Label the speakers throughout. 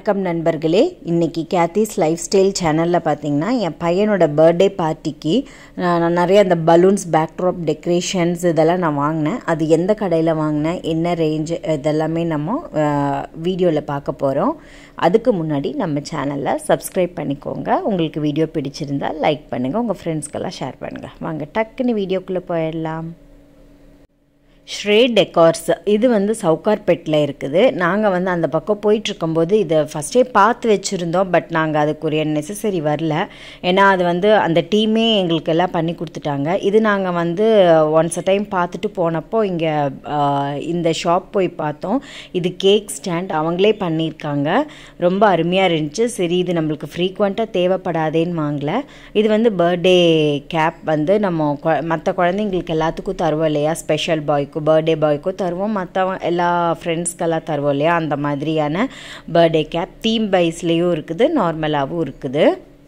Speaker 1: வணக்கம் நண்பர்களே இன்றைக்கி கேத்தீஸ் லைஃப் ஸ்டைல் சேனலில் பார்த்தீங்கன்னா என் பையனோட பர்த்டே பார்ட்டிக்கு நான் நிறைய அந்த பலூன்ஸ் பேக்ட்ராப் டெக்கரேஷன்ஸ் இதெல்லாம் நான் வாங்கினேன் அது எந்த கடையில் வாங்கினேன் என்ன ரேஞ்ச் இதெல்லாமே நம்ம வீடியோவில் பார்க்க போகிறோம் அதுக்கு முன்னாடி நம்ம சேனலில் சப்ஸ்கிரைப் பண்ணிக்கோங்க உங்களுக்கு வீடியோ பிடிச்சிருந்தா லைக் பண்ணுங்கள் உங்கள் ஃப்ரெண்ட்ஸ்க்கெல்லாம் ஷேர் பண்ணுங்கள் வாங்க டக்குன்னு வீடியோக்குள்ளே போயிடலாம் ஸ்ரே டெக்கார்ஸ் இது வந்து சவுகார்பேட்டில் இருக்குது நாங்கள் வந்து அந்த பக்கம் போயிட்டுருக்கும்போது இதை ஃபஸ்ட்டே பார்த்து வச்சுருந்தோம் பட் நாங்கள் அதுக்குரிய நெசசரி வரல ஏன்னா அது வந்து அந்த டீமே எங்களுக்கு எல்லாம் பண்ணி கொடுத்துட்டாங்க இது நாங்கள் வந்து ஒன்ஸ் அ டைம் பார்த்துட்டு போனப்போ இங்கே இந்த ஷாப் போய் பார்த்தோம் இது கேக் ஸ்டாண்ட் அவங்களே பண்ணியிருக்காங்க ரொம்ப அருமையாக இருந்துச்சு சரி இது நம்மளுக்கு ஃப்ரீக்வெண்ட்டாக தேவைப்படாதேன்னு வாங்கல இது வந்து பர்த்டே கேப் வந்து நம்ம மற்ற குழந்தைங்களுக்கு எல்லாத்துக்கும் தருவோம் இல்லையா ஸ்பெஷல் பாய்க்கு பர்த்டே பாய்க்கும் தருவோம் மற்றவங்க எல்லா ஃப்ரெண்ட்ஸ்க்கெல்லாம் தருவோம் இல்லையா அந்த மாதிரியான பர்த்டே கேப் தீம் பைஸ்லேயும் இருக்குது நார்மலாகவும் இருக்குது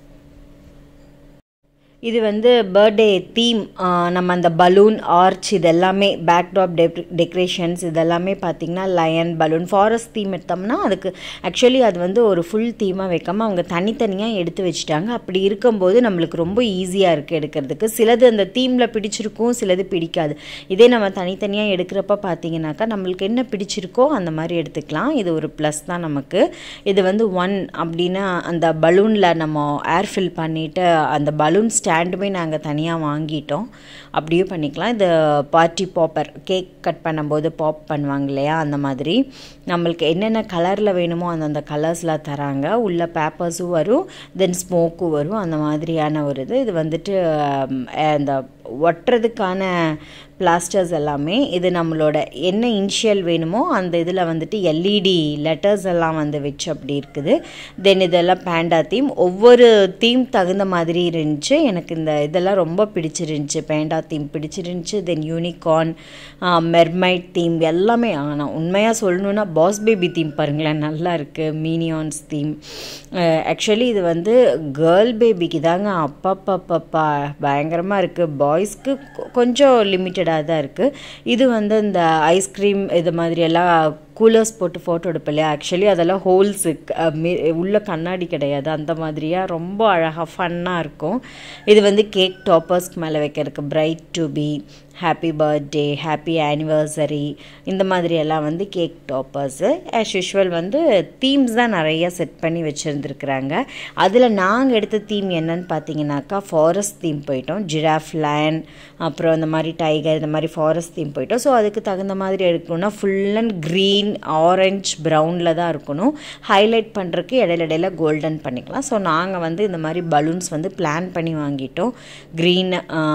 Speaker 1: இது வந்து பர்த்டே தீம் நம்ம அந்த பலூன் ஆர்ச் இதெல்லாமே பேக்டாப் டெக் டெக்கரேஷன்ஸ் இதெல்லாமே பார்த்திங்கன்னா லயன் பலூன் ஃபாரஸ்ட் தீம் எடுத்தோம்னா அதுக்கு ஆக்சுவலி அது வந்து ஒரு ஃபுல் தீமாக வைக்காமல் அவங்க தனித்தனியாக எடுத்து வச்சுட்டாங்க அப்படி இருக்கும்போது நம்மளுக்கு ரொம்ப ஈஸியாக இருக்குது எடுக்கிறதுக்கு சிலது அந்த தீமில் பிடிச்சிருக்கும் சிலது பிடிக்காது இதே நம்ம தனித்தனியாக எடுக்கிறப்ப பார்த்தீங்கன்னாக்கா நம்மளுக்கு என்ன பிடிச்சிருக்கோ அந்த மாதிரி எடுத்துக்கலாம் இது ஒரு ப்ளஸ் தான் நமக்கு இது வந்து ஒன் அப்படின்னா அந்த பலூனில் நம்ம ஏர் ஃபில் பண்ணிவிட்டு அந்த பலூன் ஸ்டாண்டுமே நாங்கள் தனியாக வாங்கிட்டோம் அப்படியே பண்ணிக்கலாம் இது பார்ட்டி பாப்பர் கேக் கட் பண்ணும்போது பாப் பண்ணுவாங்க இல்லையா அந்த மாதிரி நம்மளுக்கு என்னென்ன கலரில் வேணுமோ அந்தந்த கலர்ஸில் தராங்க உள்ள பேப்பர்ஸும் வரும் தென் ஸ்மோக்கும் வரும் அந்த மாதிரியான ஒரு இது இது வந்துட்டு அந்த ஒட்டுறதுக்கான பிளாஸ்டர்ஸ் எல்லாமே இது நம்மளோட என்ன இனிஷியல் வேணுமோ அந்த இதில் வந்துட்டு எல்இடி லெட்டர்ஸ் எல்லாம் வந்து வச்சு அப்படி இருக்குது தென் இதெல்லாம் பேண்டா தீம் ஒவ்வொரு தீம் தகுந்த மாதிரி இருந்துச்சு எனக்கு இந்த இதெல்லாம் ரொம்ப பிடிச்சிருந்துச்சு பேண்டா தீம் பிடிச்சிருந்துச்சு தென் யூனிகார்ன் மெர்மைட் தீம் எல்லாமே ஆனால் உண்மையாக சொல்லணுன்னா பாஸ் பேபி தீம் பாருங்களேன் நல்லா இருக்குது மீனியான்ஸ் தீம் ஆக்சுவலி இது வந்து கேர்ள் பேபிக்கு தாங்க அப்பப்பப்பப்பா பயங்கரமாக இருக்குது பாய்ஸ்க்கு கொஞ்சம் லிமிட்டடாக தான் இருக்குது இது வந்து இந்த ஐஸ்கிரீம் இது மாதிரியெல்லாம் கூலர்ஸ் போட்டு ஃபோட்டோ எடுப்பேன் இல்லையா ஆக்சுவலி அதெல்லாம் ஹோல்ஸு உள்ள கண்ணாடி கிடையாது அந்த மாதிரியாக ரொம்ப அழகாக ஃபன்னாக இருக்கும் இது வந்து கேக் டாப்பர்ஸ்க்கு மேலே வைக்கிறதுக்கு bride to be happy birthday happy anniversary இந்த மாதிரி எல்லாம் வந்து கேக் டாப்பர்ஸு ஆஸ் யூஷுவல் வந்து தீம்ஸ் தான் நிறைய செட் பண்ணி வச்சுருந்துருக்குறாங்க அதில் நாங்கள் எடுத்த தீம் என்னன்னு பார்த்தீங்கன்னாக்கா ஃபாரஸ்ட் தீம் போயிட்டோம் ஜிராஃப் லைன் அப்புறம் இந்த மாதிரி டைகர் இந்த மாதிரி ஃபாரஸ்ட் தீம் போயிட்டோம் ஸோ அதுக்கு தகுந்த மாதிரி எடுக்கணும்னா ஃபுல் அண்ட் க்ரீன் ஆரஞ்ச் ப்ரௌனில் தான் இருக்கணும் ஹைலைட் பண்ணுறதுக்கு இடையில இடையில கோல்டன் பண்ணிக்கலாம் ஸோ நாங்கள் வந்து இந்த மாதிரி பலூன்ஸ் வந்து பிளான் பண்ணி வாங்கிட்டோம் க்ரீன்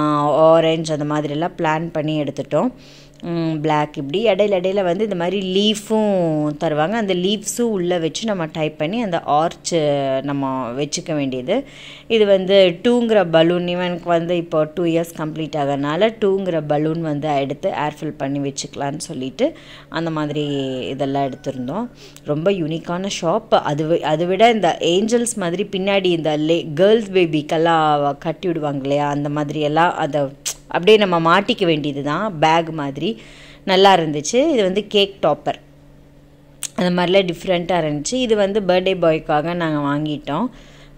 Speaker 1: ஆரஞ்ச் அந்த மாதிரிலாம் பிளான் பண்ணி எடுத்துட்டோம் பிளாக் இப்படி இடையில இடையில வந்து இந்த மாதிரி லீஃபும் தருவாங்க அந்த லீவ்ஸும் உள்ளே வச்சு நம்ம டைப் பண்ணி அந்த ஆர்ச் நம்ம வச்சுக்க வேண்டியது இது வந்து டூங்கிற பலூன் இவனுக்கு வந்து இப்போ டூ இயர்ஸ் கம்ப்ளீட் ஆகிறனால டூங்கிற பலூன் வந்து எடுத்து ஏர்ஃபில் பண்ணி வச்சுக்கலான்னு சொல்லிட்டு அந்த மாதிரி இதெல்லாம் எடுத்திருந்தோம் ரொம்ப யூனிக்கான ஷாப் அது அதை விட இந்த ஏஞ்சல்ஸ் மாதிரி பின்னாடி இந்த லே கேர்ள்ஸ் பேபிக்கெல்லாம் கட்டி விடுவாங்க இல்லையா அந்த மாதிரியெல்லாம் அதை அப்படியே நம்ம மாட்டிக்க வேண்டியது தான் பேக் மாதிரி நல்லா இருந்துச்சு இது வந்து கேக் டாப்பர் அந்த மாதிரிலாம் டிஃப்ரெண்ட்டாக இருந்துச்சு இது வந்து பர்த்டே பாய்க்காக நாங்கள் வாங்கிட்டோம்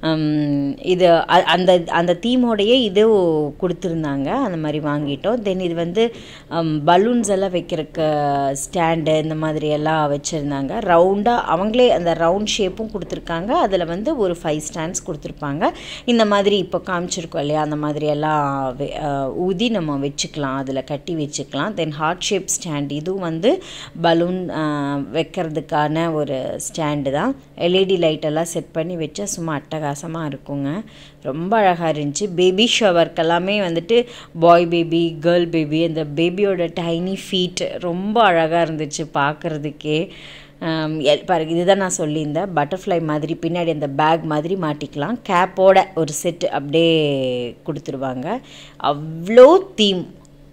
Speaker 1: இது அந்த அந்த தீமோடையே இது கொடுத்துருந்தாங்க அந்த மாதிரி வாங்கிட்டோம் தென் இது வந்து பலூன்ஸ் எல்லாம் வைக்கிறக்கு ஸ்டாண்டு இந்த மாதிரி எல்லாம் வச்சுருந்தாங்க ரவுண்டாக அவங்களே அந்த ரவுண்ட் ஷேப்பும் கொடுத்துருக்காங்க அதில் வந்து ஒரு ஃபைவ் ஸ்டாண்ட்ஸ் கொடுத்துருப்பாங்க இந்த மாதிரி இப்போ காமிச்சிருக்கோம் இல்லையா அந்த மாதிரி எல்லாம் ஊதி நம்ம வச்சுக்கலாம் அதில் கட்டி வச்சுக்கலாம் தென் ஹார்ட் ஷேப் ஸ்டாண்ட் இதுவும் வந்து பலூன் வைக்கிறதுக்கான ஒரு ஸ்டாண்டு தான் எல்இடி லைட்டெல்லாம் செட் பண்ணி வச்சா சும்மா அட்டகா பிரகாசமாக இருக்குங்க ரொம்ப அழகாக இருந்துச்சு பேபி ஷவர்க்கு எல்லாமே வந்துட்டு பாய் பேபி கேர்ள் பேபி அந்த பேபியோட டைனி ஃபீட் ரொம்ப அழகாக இருந்துச்சு பார்க்குறதுக்கே பாருங்க இதுதான் நான் சொல்லியிருந்தேன் பட்டர்ஃப்ளை மாதிரி பின்னாடி அந்த பேக் மாதிரி மாட்டிக்கலாம் கேப்போட ஒரு செட்டு அப்படியே கொடுத்துருவாங்க அவ்வளோ தீம்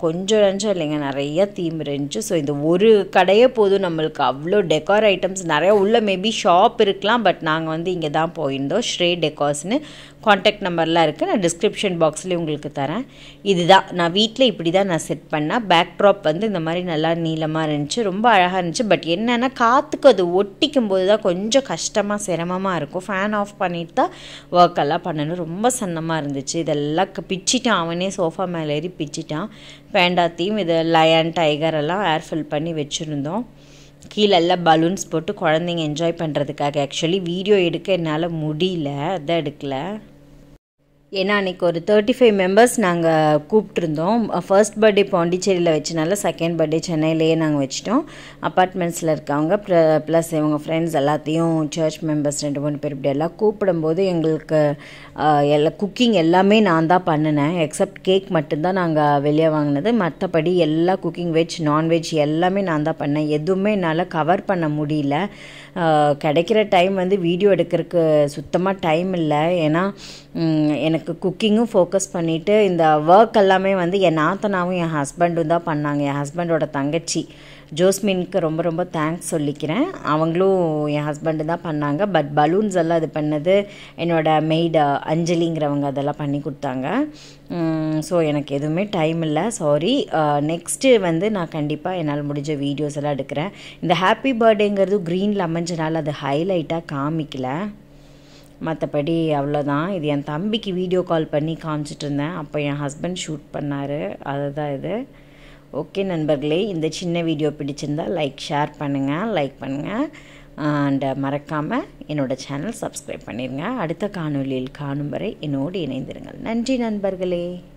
Speaker 1: கொஞ்சம் நஞ்சம் இல்லைங்க நிறைய தீம் இருந்துச்சு ஸோ இந்த ஒரு கடையே போதும் நம்மளுக்கு அவ்வளோ டெக்கார் ஐட்டம்ஸ் நிறையா உள்ள மேபி ஷாப் இருக்கலாம் பட் நாங்கள் வந்து இங்கே தான் போயிருந்தோம் ஸ்ரே டெக்கார்ஸ்னு காண்டாக்ட் நம்பர்லாம் இருக்குது நான் டிஸ்கிரிப்ஷன் பாக்ஸ்லேயும் உங்களுக்கு தரேன் இதுதான் நான் வீட்டில் இப்படி தான் நான் செட் பண்ணேன் பேக் ட்ராப் வந்து இந்த மாதிரி நல்லா நீளமாக இருந்துச்சு ரொம்ப அழகாக இருந்துச்சு பட் என்னென்னா காற்றுக்கு அது ஒட்டிக்கும் போது தான் கொஞ்சம் கஷ்டமாக சிரமமாக இருக்கும் ஃபேன் ஆஃப் பண்ணிட்டு தான் ஒர்க் எல்லாம் பண்ணணும் ரொம்ப சன்னமாக இருந்துச்சு இதெல்லாம் க- பிச்சிட்டான் அவனே சோஃபா மேலே ஏறி பிச்சிட்டான் பேண்டாத்தையும் இது லயன் டைகர் எல்லாம் ஏர் ஃபில் பண்ணி வச்சுருந்தோம் கீழே எல்லாம் பலூன்ஸ் போட்டு குழந்தைங்க என்ஜாய் பண்ணுறதுக்காக ஆக்சுவலி வீடியோ எடுக்க என்னால் முடியல அதான் எடுக்கல ஏன்னா அன்றைக்கி ஒரு தேர்ட்டி ஃபைவ் மெம்பர்ஸ் நாங்கள் கூப்பிட்ருந்தோம் ஃபர்ஸ்ட் பர்த்டே பாண்டிச்சேரியில் வச்சனால செகண்ட் பர்த்டே சென்னையிலேயே நாங்கள் வச்சிட்டோம் அப்பார்ட்மெண்ட்ஸில் இருக்கவங்க ப்ளஸ் இவங்க ஃப்ரெண்ட்ஸ் எல்லாத்தையும் சர்ச் மெம்பர்ஸ் ரெண்டு மூணு பேர் இப்படி எல்லாம் கூப்பிடும்போது எங்களுக்கு ஆஹ், எல்லா குக்கிங் எல்லாமே நான் தான் பண்ணினேன் எக்ஸப்ட் கேக் மட்டும்தான் நாங்கள் வெளியே வாங்கினது மற்றபடி எல்லா குக்கிங் வெஜ் நான்வெஜ் எல்லாமே நான் தான் பண்ணேன் எதுவுமே என்னால் கவர் பண்ண முடியல ஆஹ், கிடைக்கிற டைம் வந்து வீடியோ எடுக்கிறதுக்கு சுத்தமாக டைம் இல்லை ஏன்னா ம், எனக்கு குக்கிங்கும் ஃபோக்கஸ் பண்ணிவிட்டு இந்த ஒர்க் எல்லாமே வந்து என் நாத்தனாவும் என் ஹஸ்பண்டும் தான் பண்ணாங்க என் ஹஸ்பண்டோட தங்கச்சி ஜோஸ்மின்க்கு ரொம்ப ரொம்ப தேங்க்ஸ் சொல்லிக்கிறேன் அவங்களும் என் ஹஸ்பண்டு தான் பண்ணாங்க பட் பலூன்ஸ் எல்லாம் இது பண்ணது என்னோட மெய்டு அஞ்சலிங்கிறவங்க அதெல்லாம் பண்ணி கொடுத்தாங்க ஸோ எனக்கு எதுவுமே டைம் இல்லை சாரி நெக்ஸ்ட்டு வந்து நான் கண்டிப்பாக என்னால் முடிஞ்ச வீடியோஸ் எல்லாம் எடுக்கிறேன் இந்த ஹாப்பி பர்த்டேங்கிறது க்ரீனில் அமைஞ்சனால அது ஹைலைட்டாக காமிக்கல மற்றபடி அவ்வளோதான் இது என் தம்பிக்கு வீடியோ கால் பண்ணி காமிச்சிட்டு இருந்தேன் அப்போ என் ஹஸ்பண்ட் ஷூட் பண்ணார் அதுதான் இது ஓகே நண்பர்களே இந்த சின்ன வீடியோ பிடிச்சிருந்தா லைக் ஷேர் பண்ணுங்கள் லைக் பண்ணுங்கள் அண்ட் மறக்காமல் என்னோட சேனல் சப்ஸ்கிரைப் பண்ணிடுங்க அடுத்த காணொளியில் காணும் வரை என்னோடு இணைந்திருங்கள் நன்றி நண்பர்களே